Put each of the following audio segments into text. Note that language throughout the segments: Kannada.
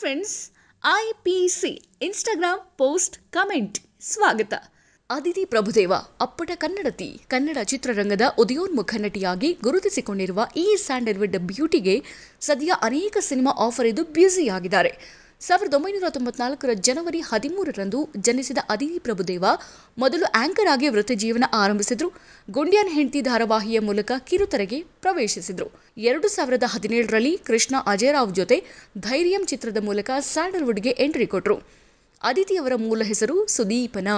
friends I P C Instagram post comment ಸ್ವಾಗತ ಅದಿತಿ ಪ್ರಭುದೇವ ಅಪ್ಪಟ ಕನ್ನಡತಿ ಕನ್ನಡ ಚಿತ್ರರಂಗದ ಉದಯೋನ್ಮುಖ ನಟಿಯಾಗಿ ಗುರುತಿಸಿಕೊಂಡಿರುವ ಈ ಸ್ಯಾಂಡಲ್ವುಡ್ ಬ್ಯೂಟಿಗೆ ಸದ್ಯ ಅನೇಕ ಸಿನಿಮಾ ಆಫರ್ ಇದ್ದು ಬ್ಯುಸಿಯಾಗಿದ್ದಾರೆ ಸಾವಿರದ ಒಂಬೈನೂರ ತೊಂಬತ್ನಾಲ್ಕರ ಜನವರಿ ಹದಿಮೂರರಂದು ಜನಿಸಿದ ಅದಿತಿ ಪ್ರಭುದೇವ ಮೊದಲು ಆಂಕರ್ ಆಗಿ ವೃತ್ತಿ ಜೀವನ ಆರಂಭಿಸಿದ್ರು ಗುಂಡ್ಯಾನ್ ಹೆಂಡತಿ ಧಾರಾವಾಹಿಯ ಮೂಲಕ ಕಿರುತೆರೆಗೆ ಪ್ರವೇಶಿಸಿದ್ರು ಎರಡು ಸಾವಿರದ ಹದಿನೇಳರಲ್ಲಿ ಕೃಷ್ಣ ಅಜಯರಾವ್ ಜೊತೆ ಧೈರ್ಯಂ ಚಿತ್ರದ ಮೂಲಕ ಸ್ಯಾಂಡಲ್ವುಡ್ಗೆ ಎಂಟ್ರಿ ಕೊಟ್ರು ಅದಿತಿಯವರ ಮೂಲ ಹೆಸರು ಸುದೀಪನ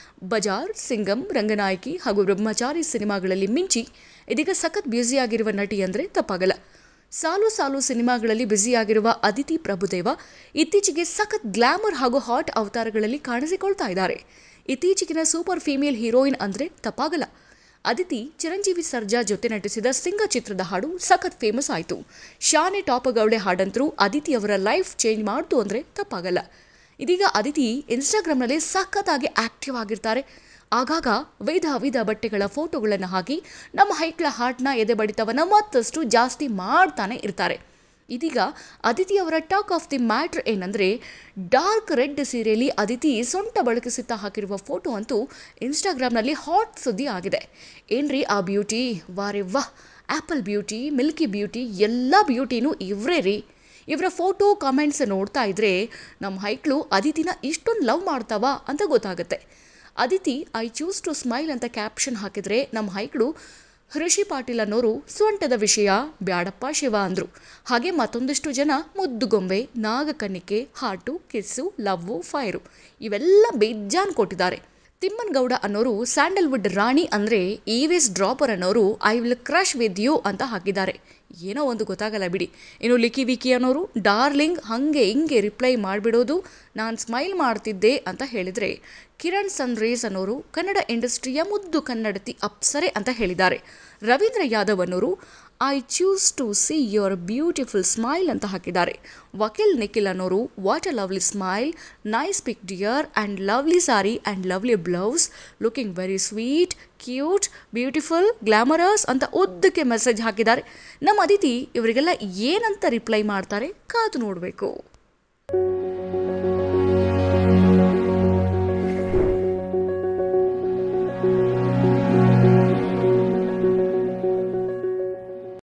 ಬಜಾರ್ ಸಿಂಗಂ ರಂಗನಾಯಕಿ ಹಾಗೂ ಬ್ರಹ್ಮಚಾರಿ ಸಿನಿಮಾಗಳಲ್ಲಿ ಮಿಂಚಿ ಇದೀಗ ಸಖತ್ ಬ್ಯುಸಿಯಾಗಿರುವ ನಟಿ ಅಂದರೆ ತಪ್ಪಾಗಲ್ಲ ಸಾಲು ಸಾಲು ಸಿನಿಮಾಗಳಲ್ಲಿ ಬ್ಯುಸಿಯಾಗಿರುವ ಅದಿತಿ ಪ್ರಭುದೇವ ಇತ್ತೀಚೆಗೆ ಸಖತ್ ಗ್ಲಾಮರ್ ಹಾಗೂ ಹಾಟ್ ಅವತಾರಗಳಲ್ಲಿ ಕಾಣಿಸಿಕೊಳ್ತಾ ಇದ್ದಾರೆ ಇತ್ತೀಚೆಗಿನ ಸೂಪರ್ ಫೀಮೇಲ್ ಹೀರೋಯಿನ್ ಅಂದರೆ ತಪ್ಪಾಗಲ್ಲ ಅದಿತಿ ಚಿರಂಜೀವಿ ಸರ್ಜಾ ಜೊತೆ ನಟಿಸಿದ ಸಿಂಗ ಚಿತ್ರದ ಹಾಡು ಸಖತ್ ಫೇಮಸ್ ಆಯಿತು ಶಾನೆ ಟಾಪಗೌಡೆ ಹಾಡಂತರೂ ಅದಿತಿ ಅವರ ಲೈಫ್ ಚೇಂಜ್ ಮಾಡ್ತು ಅಂದರೆ ತಪ್ಪಾಗಲ್ಲ ಇದೀಗ ಅದಿತಿ ಇನ್ಸ್ಟಾಗ್ರಾಮ್ನಲ್ಲಿ ಸಖತ್ತಾಗಿ ಆಕ್ಟಿವ್ ಆಗಿರ್ತಾರೆ ಆಗಾಗ ವಿಧ ವಿಧ ಬಟ್ಟೆಗಳ ಫೋಟೋಗಳನ್ನು ಹಾಕಿ ನಮ್ಮ ಹೈಕ್ಳ ಹಾರ್ಟ್ನ ಎದೆ ಬಡಿತವನ್ನ ಮತ್ತಷ್ಟು ಜಾಸ್ತಿ ಮಾಡ್ತಾನೆ ಇರ್ತಾರೆ ಇದೀಗ ಅದಿತಿ ಅವರ ಟಾಕ್ ಆಫ್ ದಿ ಮ್ಯಾಟ್ರ್ ಏನಂದರೆ ಡಾರ್ಕ್ ರೆಡ್ ಸೀರೆಯಲ್ಲಿ ಅದಿತಿ ಸೊಂಟ ಬಳಕಿಸುತ್ತಾ ಹಾಕಿರುವ ಫೋಟೋ ಅಂತೂ ಇನ್ಸ್ಟಾಗ್ರಾಮ್ನಲ್ಲಿ ಹಾಟ್ ಸುದ್ದಿ ಆಗಿದೆ ಏನ್ರಿ ಆ ಬ್ಯೂಟಿ ವಾರೆ ವಾಹ್ ಆ್ಯಪಲ್ ಬ್ಯೂಟಿ ಮಿಲ್ಕಿ ಬ್ಯೂಟಿ ಎಲ್ಲ ಬ್ಯೂಟಿನೂ ಇವರೇ ರೀ ಇವರ ಫೋಟೋ ಕಾಮೆಂಟ್ಸ್ ನೋಡ್ತಾ ಇದ್ರೆ ನಮ್ಮ ಹೈಕ್ಳು ಅದಿತಿನ ಇಷ್ಟೊಂದು ಲವ್ ಮಾಡ್ತಾವ ಅಂತ ಗೊತ್ತಾಗುತ್ತೆ Aditi I choose to smile ಅಂತ ಕ್ಯಾಪ್ಷನ್ ಹಾಕಿದ್ರೆ ನಮ್ಮ ಹೈಕ್ಳು ಹೃಷಿ ಪಾಟೀಲ್ ಅನ್ನೋರು ಸೊಂಟದ ವಿಷಯ ಬ್ಯಾಡಪ್ಪ ಶಿವ ಅಂದರು ಹಾಗೆ ಮತ್ತೊಂದಿಷ್ಟು ಜನ ಮುದ್ದುಗೊಂಬೆ ನಾಗಕನ್ನಿಕೆ ಹಾಟು ಕಿಸ್ಸು ಲವ್ವು ಫೈರು ಇವೆಲ್ಲ ಬೇಜಾನ್ ಕೊಟ್ಟಿದ್ದಾರೆ ತಿಮ್ಮನಗೌಡ ಅನ್ನೋರು ಸ್ಯಾಂಡಲ್ವುಡ್ ರಾಣಿ ಅಂದರೆ ಈವೇಸ್ ಡ್ರಾಪರ್ ಅನ್ನೋರು I will crush with you ಅಂತ ಹಾಕಿದ್ದಾರೆ ಏನೋ ಒಂದು ಗೊತ್ತಾಗಲ್ಲ ಬಿಡಿ ಇನ್ನು ಲಿಕಿ ವಿಕಿ ಅನ್ನೋರು ಡಾರ್ಲಿಂಗ್ ಹಾಗೆ ಹಿಂಗೆ ರಿಪ್ಲೈ ಮಾಡಿಬಿಡೋದು ನಾನು ಸ್ಮೈಲ್ ಮಾಡ್ತಿದ್ದೆ ಅಂತ ಹೇಳಿದರೆ ಕಿರಣ್ ಸನ್ರೇಸ್ ಅನ್ನೋರು ಕನ್ನಡ ಇಂಡಸ್ಟ್ರಿಯ ಮುದ್ದು ಕನ್ನಡತಿ ಅಪ್ಸರೆ ಅಂತ ಹೇಳಿದ್ದಾರೆ ರವೀಂದ್ರ ಯಾದವ್ ಅನ್ನೋರು I choose to see your beautiful smile ಅಂತ ಹಾಕಿದ್ದಾರೆ ವಕೀಲ್ ನಿಖಿಲ್ ಅನ್ನೋರು what a lovely smile nice pic dear and lovely sari and lovely blouse looking very sweet cute beautiful glamorous ಅಂತ ಉದ್ದಕ್ಕೆ ಮೆಸೇಜ್ ಹಾಕಿದ್ದಾರೆ ನಮ್ಮ ಅದಿತಿ ಇವರಿಗೆಲ್ಲ ಏನಂತ ರಿಪ್ಲೈ ಮಾಡ್ತಾರೆ ಕಾದು ನೋಡಬೇಕು